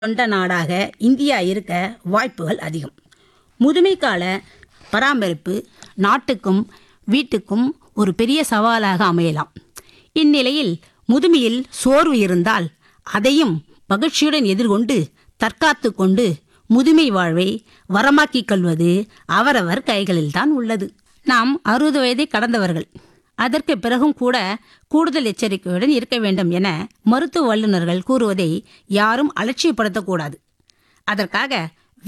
கொண்ட நாடாக இந்தியா இருக்க வாய்ப்புகள் அதிகம் முதுமை கால பராமரிப்பு நாட்டுக்கும் வீட்டுக்கும் ஒரு பெரிய சவாலாக அமையலாம் இந்நிலையில் முதுமையில் சோர்வு இருந்தால் அதையும் மகிழ்ச்சியுடன் எதிர்கொண்டு தற்காத்து கொண்டு முதுமை வாழ்வை வரமாக்கிக் கொள்வது அவரவர் கைகளில்தான் உள்ளது நாம் அறுபது வயதை கடந்தவர்கள் அதற்கு பிறகும் கூட கூடுதல் எச்சரிக்கையுடன் இருக்க வேண்டும் என மருத்துவ வல்லுநர்கள் கூறுவதை யாரும் அலட்சியப்படுத்தக்கூடாது அதற்காக